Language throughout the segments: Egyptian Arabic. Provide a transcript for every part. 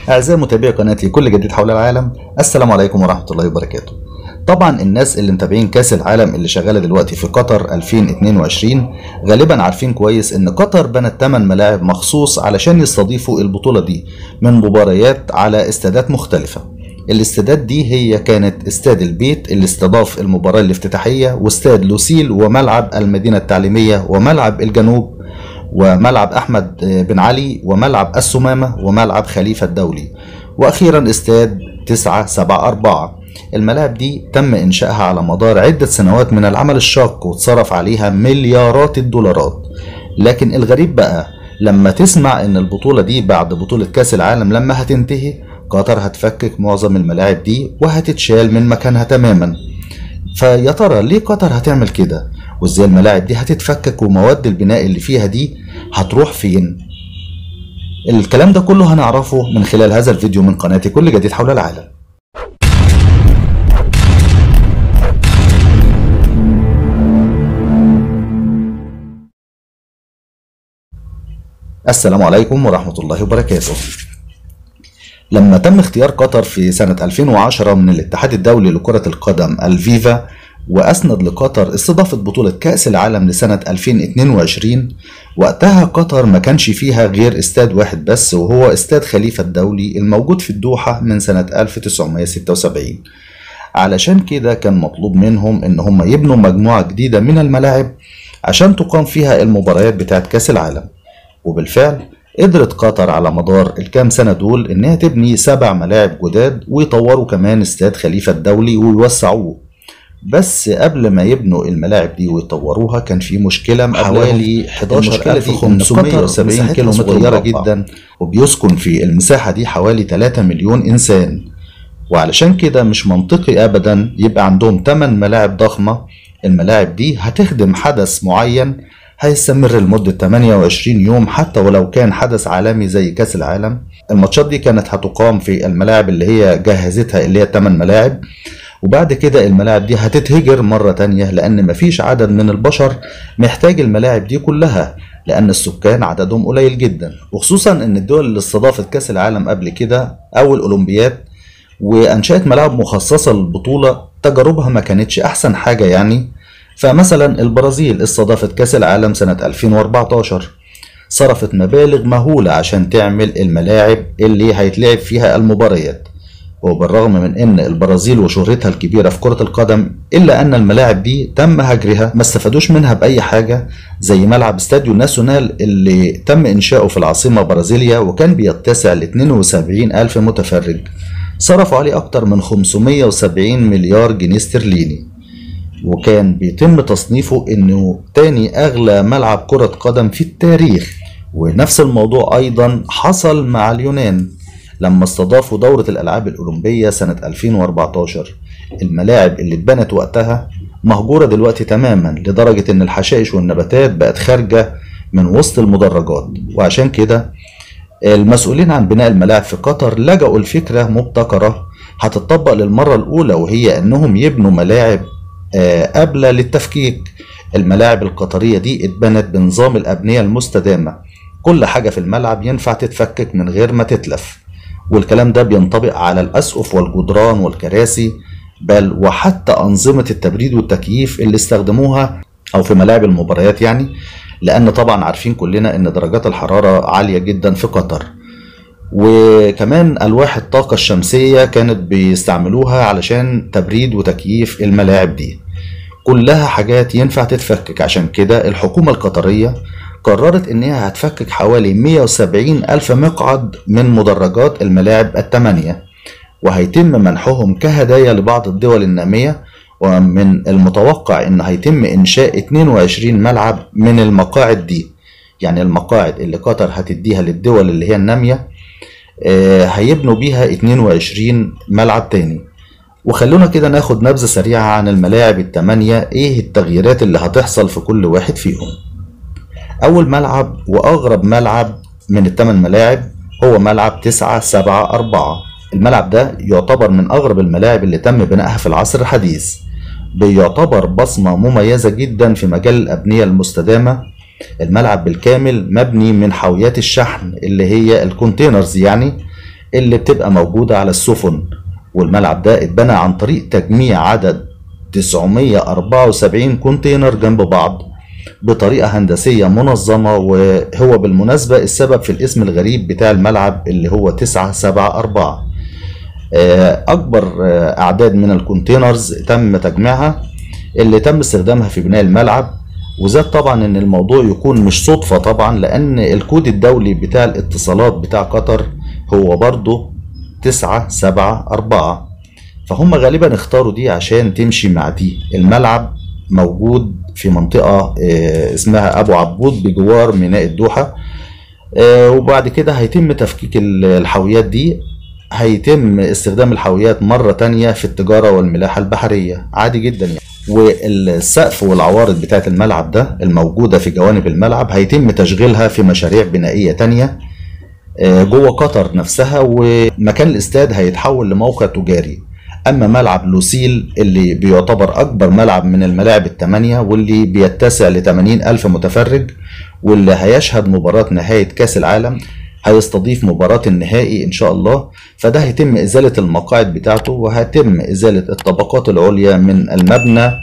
أعزائي متابعي قناتي كل جديد حول العالم السلام عليكم ورحمة الله وبركاته طبعا الناس اللي متابعين كاس العالم اللي شغالة دلوقتي في قطر 2022 غالبا عارفين كويس ان قطر بنت 8 ملاعب مخصوص علشان يستضيفوا البطولة دي من مباريات على استادات مختلفة الاستادات دي هي كانت استاد البيت اللي استضاف المباراة الافتتاحية واستاد لوسيل وملعب المدينة التعليمية وملعب الجنوب وملعب أحمد بن علي وملعب السمامة وملعب خليفة الدولي وأخيرا استاد 974 الملاعب دي تم إنشائها على مدار عدة سنوات من العمل الشاق وتصرف عليها مليارات الدولارات لكن الغريب بقى لما تسمع ان البطولة دي بعد بطولة كاس العالم لما هتنتهي قطر هتفكك معظم الملاعب دي وهتتشال من مكانها تماما فيا ترى ليه قطر هتعمل كده وازاي الملاعب دي هتتفكك ومواد البناء اللي فيها دي هتروح فين الكلام ده كله هنعرفه من خلال هذا الفيديو من قناتي كل جديد حول العالم السلام عليكم ورحمة الله وبركاته لما تم اختيار قطر في سنة 2010 من الاتحاد الدولي لكرة القدم الفيفا وأسند لقطر استضافة بطولة كأس العالم لسنة 2022 وقتها قطر ما كانش فيها غير استاد واحد بس وهو استاد خليفة الدولي الموجود في الدوحة من سنة 1976 علشان كده كان مطلوب منهم ان هم يبنوا مجموعة جديدة من الملاعب عشان تقام فيها المباريات بتاعت كأس العالم وبالفعل قدرت قطر على مدار الكام سنة دول إنها تبني سبع ملاعب جداد ويطوروا كمان استاد خليفة الدولي ويوسعوه بس قبل ما يبنوا الملاعب دي ويطوروها كان في مشكلة حوالي 11570 كيلو صغيرة جدا وبيسكن في المساحة دي حوالي 3 مليون إنسان وعلشان كده مش منطقي أبدا يبقى عندهم 8 ملاعب ضخمة الملاعب دي هتخدم حدث معين هيستمر لمدة 28 يوم حتى ولو كان حدث عالمي زي كأس العالم الماتشات دي كانت هتقام في الملاعب اللي هي جهزتها اللي هي 8 ملاعب وبعد كده الملاعب دي هتتهجر مرة تانية لأن مفيش عدد من البشر محتاج الملاعب دي كلها لأن السكان عددهم قليل جدا وخصوصا أن الدول اللي استضافت كأس العالم قبل كده أو الأولمبياد وأنشأت ملاعب مخصصة للبطولة تجاربها ما كانتش أحسن حاجة يعني فمثلا البرازيل استضافت كأس العالم سنة 2014 صرفت مبالغ مهولة عشان تعمل الملاعب اللي هيتلعب فيها المباريات وبالرغم من ان البرازيل وشهرتها الكبيرة في كرة القدم الا ان الملاعب دي تم هجرها ما استفادوش منها باي حاجة زي ملعب استاديو ناسيونال اللي تم انشاؤه في العاصمة برازيليا وكان بيتسع ل 72 الف متفرج صرفوا عليه اكتر من 570 مليار جنيه استرليني وكان بيتم تصنيفه انه تاني اغلى ملعب كرة قدم في التاريخ ونفس الموضوع ايضا حصل مع اليونان لما استضافوا دورة الالعاب الاولمبية سنة 2014 الملاعب اللي اتبنت وقتها مهجورة دلوقتي تماما لدرجة ان الحشائش والنباتات بقت خارجة من وسط المدرجات وعشان كده المسؤولين عن بناء الملاعب في قطر لجأوا لفكرة مبتكرة هتطبق للمرة الأولى وهي أنهم يبنوا ملاعب قابلة للتفكيك الملاعب القطرية دي اتبنت بنظام الأبنية المستدامة كل حاجة في الملعب ينفع تتفكك من غير ما تتلف والكلام ده بينطبق على الأسقف والجدران والكراسي بل وحتى أنظمة التبريد والتكييف اللي استخدموها أو في ملاعب المباريات يعني لأن طبعا عارفين كلنا إن درجات الحرارة عالية جدا في قطر وكمان ألواح الطاقة الشمسية كانت بيستعملوها علشان تبريد وتكييف الملاعب دي كلها حاجات ينفع تتفكك عشان كده الحكومة القطرية قررت انها هتفكك حوالي 170 ألف مقعد من مدرجات الملاعب الثمانية وهيتم منحهم كهدايا لبعض الدول النامية ومن المتوقع ان هيتم انشاء 22 ملعب من المقاعد دي يعني المقاعد اللي قطر هتديها للدول اللي هي الناميه هيبنوا بيها 22 ملعب تاني وخلونا كده ناخد نبذة سريعة عن الملاعب التمانية ايه التغييرات اللي هتحصل في كل واحد فيهم اول ملعب واغرب ملعب من الثمان ملاعب هو ملعب تسعة سبعة أربعة الملعب ده يعتبر من أغرب الملاعب اللي تم بنائها في العصر الحديث بيعتبر بصمة مميزة جدا في مجال الأبنية المستدامة الملعب بالكامل مبني من حاويات الشحن اللي هي الكونتينرز يعني اللي بتبقى موجودة على السفن والملعب ده اتبنى عن طريق تجميع عدد 974 كونتينر جنب بعض بطريقة هندسية منظمة وهو بالمناسبة السبب في الاسم الغريب بتاع الملعب اللي هو 974 أكبر أعداد من الكونتينرز تم تجميعها اللي تم استخدامها في بناء الملعب وزاد طبعا ان الموضوع يكون مش صدفة طبعا لان الكود الدولي بتاع الاتصالات بتاع قطر هو برضه تسعة سبعة أربعة فهم غالبا اختاروا دي عشان تمشي مع دي الملعب موجود في منطقة اسمها أبو عبود بجوار ميناء الدوحة وبعد كده هيتم تفكيك الحاويات دي هيتم استخدام الحاويات مرة تانية في التجارة والملاحة البحرية عادي جدا يعني والسقف والعوارض بتاعت الملعب ده الموجودة في جوانب الملعب هيتم تشغيلها في مشاريع بنائية تانية جوه قطر نفسها ومكان الاستاد هيتحول لموقع تجاري أما ملعب لوسيل اللي بيعتبر أكبر ملعب من الملاعب الثمانية واللي بيتسع ل 80 ألف متفرج واللي هيشهد مباراة نهاية كأس العالم هيستضيف مباراة النهائي إن شاء الله فده هيتم إزالة المقاعد بتاعته وهيتم إزالة الطبقات العليا من المبنى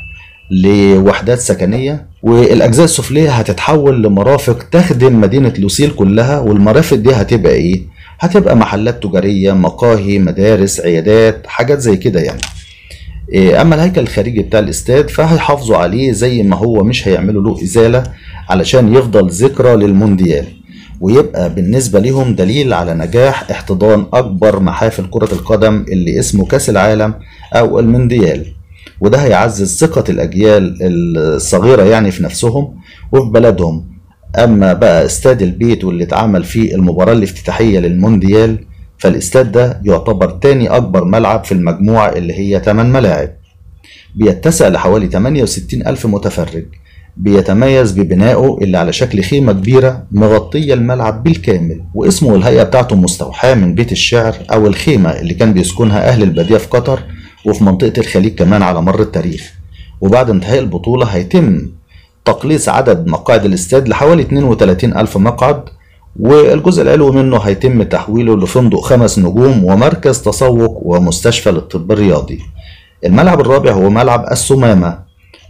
لوحدات سكنية والأجزاء السفلية هتتحول لمرافق تخدم مدينة لوسيل كلها والمرافق دي هتبقى إيه؟ هتبقى محلات تجارية مقاهي مدارس عيادات حاجات زي كده يعني أما الهيكل الخارجي بتاع الاستاد فهيحافظوا عليه زي ما هو مش هيعملوا له إزالة علشان يفضل ذكرى للمونديال ويبقى بالنسبة لهم دليل على نجاح احتضان أكبر محافل كرة القدم اللي اسمه كأس العالم أو المونديال وده هيعزز ثقة الأجيال الصغيرة يعني في نفسهم وفي بلدهم أما بقى استاد البيت واللي اتعمل فيه المباراة الافتتاحية للمونديال فالاستاد ده يعتبر تاني أكبر ملعب في المجموعة اللي هي 8 ملاعب بيتسع لحوالي 68 ألف متفرج بيتميز ببنائه اللي على شكل خيمة كبيرة مغطية الملعب بالكامل واسمه والهيئة بتاعته مستوحاة من بيت الشعر أو الخيمة اللي كان بيسكنها أهل البادية في قطر وفي منطقة الخليج كمان على مر التاريخ وبعد انتهاء البطولة هيتم تقليص عدد مقاعد الاستاد لحوالي 32 ألف مقعد والجزء العلوي منه هيتم تحويله لفندق خمس نجوم ومركز تسوق ومستشفى للطب الرياضي الملعب الرابع هو ملعب السمامة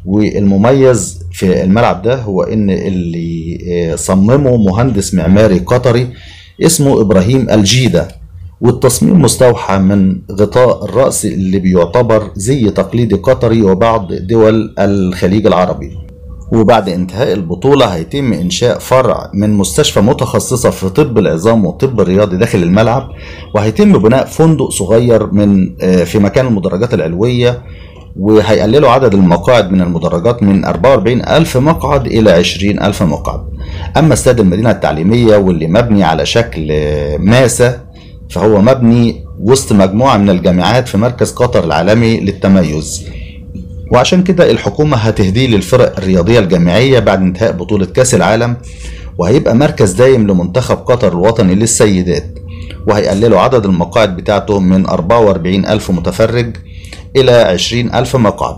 والمميز في الملعب ده هو ان اللي صممه مهندس معماري قطري اسمه ابراهيم الجيده والتصميم مستوحى من غطاء الرأس اللي بيعتبر زي تقليدي قطري وبعض دول الخليج العربي وبعد انتهاء البطولة هيتم إنشاء فرع من مستشفى متخصصة في طب العظام والطب الرياضي داخل الملعب وهيتم بناء فندق صغير من في مكان المدرجات العلوية وهيقللوا عدد المقاعد من المدرجات من 44 ألف مقعد إلى 20 ألف مقعد أما استاد المدينة التعليمية واللي مبني على شكل ماسة فهو مبني وسط مجموعة من الجامعات في مركز قطر العالمي للتميز وعشان كده الحكومة هتهديه للفرق الرياضية الجامعية بعد انتهاء بطولة كأس العالم وهيبقى مركز دايم لمنتخب قطر الوطني للسيدات وهيقللوا عدد المقاعد بتاعته من 44 ألف متفرج إلى 20 ألف مقعد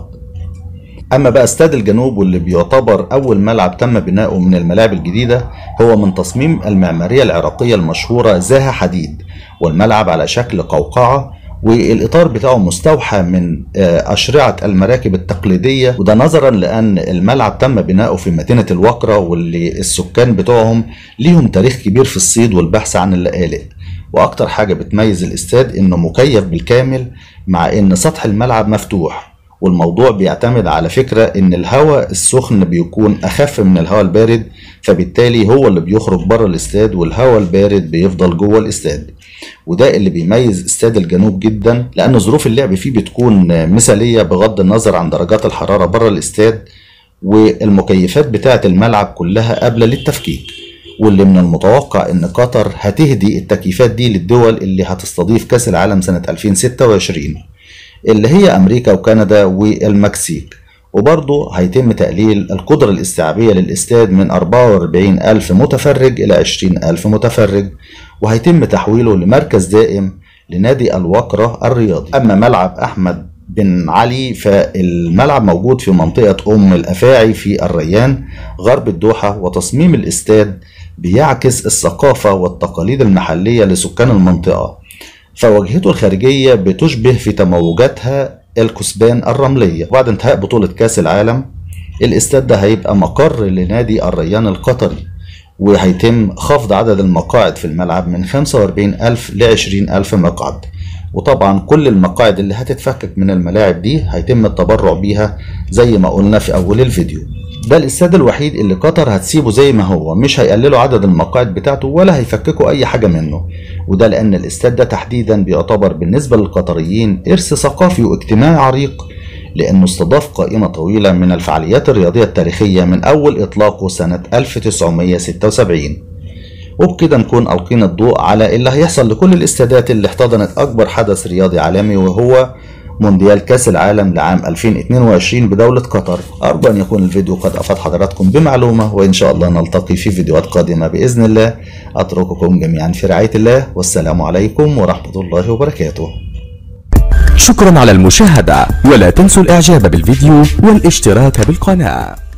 أما بقى استاد الجنوب واللي بيعتبر أول ملعب تم بناؤه من الملاعب الجديدة هو من تصميم المعمارية العراقية المشهورة زاها حديد والملعب على شكل قوقعة والإطار بتاعه مستوحى من أشرعة المراكب التقليدية وده نظرا لأن الملعب تم بناؤه في مدينة الوكرة واللي السكان بتوعهم ليهم تاريخ كبير في الصيد والبحث عن اللقالق وأكتر حاجة بتميز الاستاد إنه مكيف بالكامل مع إن سطح الملعب مفتوح والموضوع بيعتمد على فكرة إن الهواء السخن بيكون أخف من الهواء البارد فبالتالي هو اللي بيخرج بره الاستاد والهواء البارد بيفضل جوه الاستاد وده اللي بيميز استاد الجنوب جدا لأن ظروف اللعب فيه بتكون مثالية بغض النظر عن درجات الحرارة بره الاستاد والمكيفات بتاعة الملعب كلها قابلة للتفكيك واللي من المتوقع ان قطر هتهدي التكييفات دي للدول اللي هتستضيف كاس العالم سنة 2026 اللي هي امريكا وكندا والمكسيك وبرضه هيتم تقليل القدرة الاستيعابية للاستاد من 44 ألف متفرج إلى 20 ألف متفرج وهيتم تحويله لمركز دائم لنادي الوكرة الرياضي أما ملعب أحمد بن علي فالملعب موجود في منطقة أم الأفاعي في الريان غرب الدوحة وتصميم الاستاد بيعكس الثقافة والتقاليد المحلية لسكان المنطقة فواجهته الخارجية بتشبه في تموجاتها الكثبان الرملية بعد انتهاء بطولة كأس العالم الاستاد ده هيبقى مقر لنادي الريان القطري وهيتم خفض عدد المقاعد في الملعب من 45 ألف ل 20 ألف مقعد وطبعا كل المقاعد اللي هتتفكك من الملاعب دي هيتم التبرع بيها زي ما قلنا في أول الفيديو ده الاستاد الوحيد اللي قطر هتسيبه زي ما هو مش هيقللوا عدد المقاعد بتاعته ولا هيفككوا اي حاجه منه وده لان الاستاد ده تحديدا بيعتبر بالنسبه للقطريين ارث ثقافي واجتماعي عريق لانه استضاف قائمه طويله من الفعاليات الرياضيه التاريخيه من اول اطلاقه سنه 1976 وبكده نكون ألقينا الضوء على اللي هيحصل لكل الاستادات اللي احتضنت أكبر حدث رياضي عالمي وهو مونديال كاس العالم لعام 2022 بدولة قطر أرجو أن يكون الفيديو قد أفاد حضراتكم بمعلومة وإن شاء الله نلتقي في فيديوهات قادمة بإذن الله أترككم جميعا في رعاية الله والسلام عليكم ورحمة الله وبركاته شكرا على المشاهدة ولا تنسوا الإعجاب بالفيديو والاشتراك بالقناة